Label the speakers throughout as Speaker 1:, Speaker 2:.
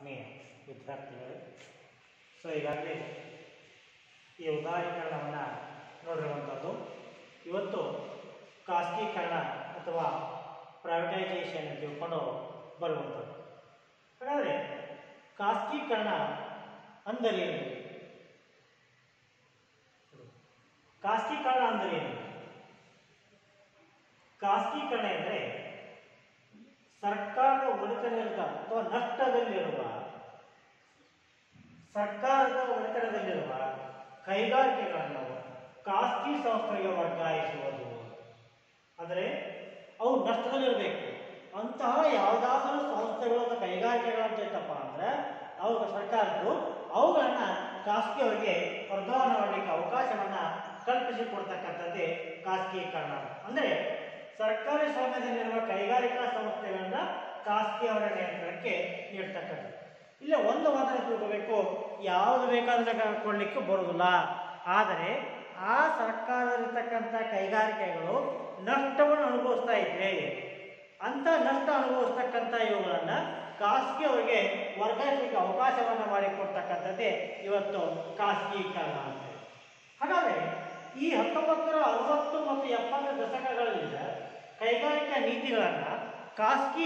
Speaker 1: ಆತ್ಮೀಯ ವಿದ್ಯಾರ್ಥಿಗಳು ಸೊ ಈಗಾಗಲೇ ಈ ಉದಾಹರಣೆಗಳನ್ನು ನೋಡಿರುವಂಥದ್ದು ಇವತ್ತು ಖಾಸಗೀಕರಣ ಅಥವಾ ಪ್ರೈವೇಟೈಸೇಷನ್ ತಿಳ್ಕೊಂಡು ಬರುವಂಥದ್ದು ಹಾಗಾದರೆ ಖಾಸಗೀಕರಣ ಅಂದರೇನು ಖಾಸಗೀಕರಣ ಅಂದರೇನು ಖಾಸಗೀಕರಣ ಎಂದರೆ ಸರ್ಕಾರದ ಒಡೆತನದ ಅಥವಾ ನಷ್ಟದಲ್ಲಿರುವ ಸರ್ಕಾರದ ಒಡೆತನದಲ್ಲಿರುವ ಕೈಗಾರಿಕೆಗಳನ್ನು ಖಾಸಗಿ ಸಂಸ್ಥೆಗೆ ವರ್ಗಾಯಿಸುವುದು ಅಂದರೆ ಅವು ನಷ್ಟದಲ್ಲಿರಬೇಕು ಅಂತಹ ಯಾವುದಾದರೂ ಸಂಸ್ಥೆಗಳು ಅಥವಾ ಕೈಗಾರಿಕೆಗಳು ಅಂತ ಇತ್ತಪ್ಪ ಅಂದರೆ ಅವು ಸರ್ಕಾರದ್ದು ಅವುಗಳನ್ನು ಖಾಸಗಿಯವರಿಗೆ ವರ್ಗಾವಣೆ ಮಾಡಲಿಕ್ಕೆ ಅವಕಾಶವನ್ನು ಕಲ್ಪಿಸಿಕೊಡ್ತಕ್ಕಂಥದ್ದೇ ಖಾಸಗೀಕರಣ ಅಂದರೆ ಸರ್ಕಾರಿ ಸ್ವಾಮ್ಯದಲ್ಲಿರುವ ಕೈಗಾರಿಕಾ ಸಂಸ್ಥೆಗಳನ್ನ ಖಾಸಗಿಯವರ ನಿಯಂತ್ರಣಕ್ಕೆ ನೀಡ್ತಕ್ಕಂಥದ್ದು ಇಲ್ಲ ಒಂದು ಮಾತನ್ನು ತಿಳ್ಕೋಬೇಕು ಯಾವುದು ಬೇಕಾದ್ರೆ ಕೊಡಲಿಕ್ಕೆ ಬರೋದಿಲ್ಲ ಆದರೆ ಆ ಸರ್ಕಾರದಲ್ಲಿರ್ತಕ್ಕಂಥ ಕೈಗಾರಿಕೆಗಳು ನಷ್ಟವನ್ನು ಅನುಭವಿಸ್ತಾ ಇದ್ರೆ ಅಂತ ನಷ್ಟ ಅನುಭವಿಸ್ತಕ್ಕಂಥ ಇವುಗಳನ್ನು ಖಾಸಗಿಯವರಿಗೆ ವರ್ಗಾಯಿಸಲಿಕ್ಕೆ ಅವಕಾಶವನ್ನು ಮಾಡಿಕೊಡ್ತಕ್ಕಂಥದ್ದೇ ಇವತ್ತು ಖಾಸಗೀಕರಣ ಅಂತ ಹಾಗಾದರೆ ಈ ಹತ್ತೊಂಬತ್ತು ನೂರ ಅರವತ್ತು ಮತ್ತು ಎಪ್ಪತ್ತರ ದಶಕಗಳಿಂದ ಕೈಗಾರಿಕಾ ನೀತಿಗಳನ್ನು ಖಾಸಗಿ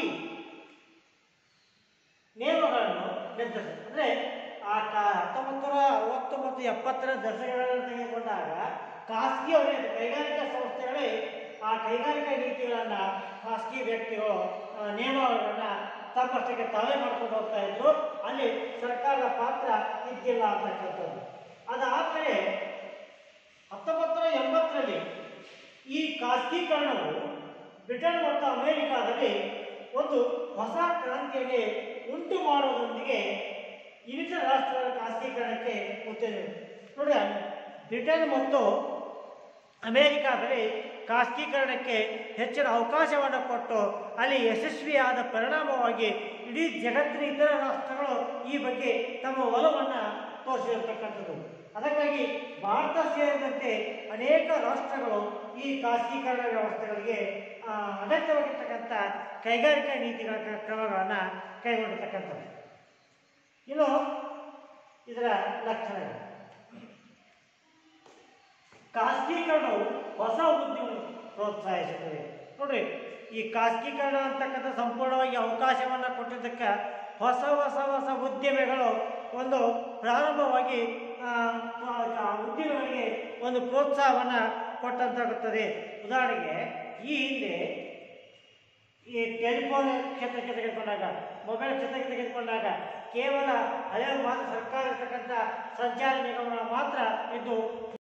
Speaker 1: ನಿಯಮಗಳನ್ನು ನಿರ್ಧರಿಸ ಅಂದರೆ ಆ ಕಾ ಹತ್ತೊಂಬತ್ತು ನೂರ ಅರವತ್ತು ಮತ್ತು ಎಪ್ಪತ್ತರ ದಶಕಗಳನ್ನು ತೆಗೆದುಕೊಂಡಾಗ ಖಾಸಗಿಯವರೇ ಕೈಗಾರಿಕಾ ಸಂಸ್ಥೆಗಳೇ ಆ ಕೈಗಾರಿಕಾ ನೀತಿಗಳನ್ನು ಖಾಸಗಿ ವ್ಯಕ್ತಿಗಳು ಆ, ನಿಯಮಗಳನ್ನು ತಮ್ಮಷ್ಟಕ್ಕೆ ತಾವೇ ಮಾಡ್ಕೊಂಡು ಹೋಗ್ತಾ ಇದ್ರು ಅಲ್ಲಿ ಸರ್ಕಾರದ ಪಾತ್ರ ಇದ್ದಿಲ್ಲ ಅಂತಕ್ಕಂಥದ್ದು ಅದಾದಮೇಲೆ ಹತ್ತೊಂಬತ್ತು ನೂರ ಎಂಬತ್ತರಲ್ಲಿ ಈ ಖಾಸಗೀಕರಣವು ಬ್ರಿಟನ್ ಮತ್ತು ಅಮೆರಿಕಾದಲ್ಲಿ ಒಂದು ಹೊಸ ಕ್ರಾಂತಿಯಲ್ಲಿ ಉಂಟು ಮಾಡುವುದರೊಂದಿಗೆ ಇನ್ನಿತರ ರಾಷ್ಟ್ರಗಳ ಖಾಸಗೀಕರಣಕ್ಕೆ ಉತ್ತೇಜನ ನೋಡಿ ಬ್ರಿಟನ್ ಮತ್ತು ಅಮೆರಿಕಾದಲ್ಲಿ ಖಾಸಗೀಕರಣಕ್ಕೆ ಹೆಚ್ಚಿನ ಅವಕಾಶವನ್ನು ಕೊಟ್ಟು ಅಲ್ಲಿ ಯಶಸ್ವಿಯಾದ ಪರಿಣಾಮವಾಗಿ ಇಡೀ ಜಗತ್ತಿನ ಇತರ ರಾಷ್ಟ್ರಗಳು ಈ ಬಗ್ಗೆ ತಮ್ಮ ಒಲವನ್ನು ತೋರಿಸಿರ್ತಕ್ಕಂಥದ್ದು ಅದಕ್ಕಾಗಿ ಭಾರತ ಸೇರಿದಂತೆ ಅನೇಕ ರಾಷ್ಟ್ರಗಳು ಈ ಖಾಸಗೀಕರಣ ವ್ಯವಸ್ಥೆಗಳಿಗೆ ಆ, ಅಗತ್ಯವಾಗಿರ್ತಕ್ಕಂಥ ಕೈಗಾರಿಕಾ ನೀತಿಗಳ ಕ್ರ- ಕ್ರಮಗಳನ್ನು ಕೈಗೊಂಡಿರ್ತಕ್ಕಂಥದ್ದು ಇನ್ನು ಇದರ ಲಕ್ಷಣಗಳು ಖಾಸಗೀಕರಣವು ಹೊಸ ಉದ್ಯಮ ಪ್ರೋತ್ಸಾಹಿಸುತ್ತದೆ ನೋಡ್ರಿ ಈ ಖಾಸಗೀಕರಣ ಅಂತಕ್ಕಂಥ ಸಂಪೂರ್ಣವಾಗಿ ಅವಕಾಶವನ್ನು ಕೊಟ್ಟಿದ್ದಕ್ಕೆ ಹೊಸ ಹೊಸ ಹೊಸ ಉದ್ಯಮಿಗಳು ಒಂದು ಪ್ರಾರಂಭವಾಗಿ ಆ, ಆ ಉದ್ಯಮಿಗಳಿಗೆ ಒಂದು ಪ್ರೋತ್ಸಾಹವನ್ನು ಕೊಟ್ಟಂತಾಗುತ್ತದೆ ಉದಾಹರಣೆಗೆ ಈ ಹಿಂದೆ ಈ ಟೆಲಿಫೋನ್ ಕ್ಷೇತ್ರಕ್ಕೆ ತೆಗೆದುಕೊಂಡಾಗ ಮೊಬೈಲ್ ಕ್ಷೇತ್ರಕ್ಕೆ ತೆಗೆದುಕೊಂಡಾಗ ಕೇವಲ ಹಳೆಯ ಮಾತ್ರ ಸರ್ಕಾರ ಇರ್ತಕ್ಕಂಥ ಸಂಚಾರ ನಿಗಮಗಳ ಮಾತ್ರ ಇದು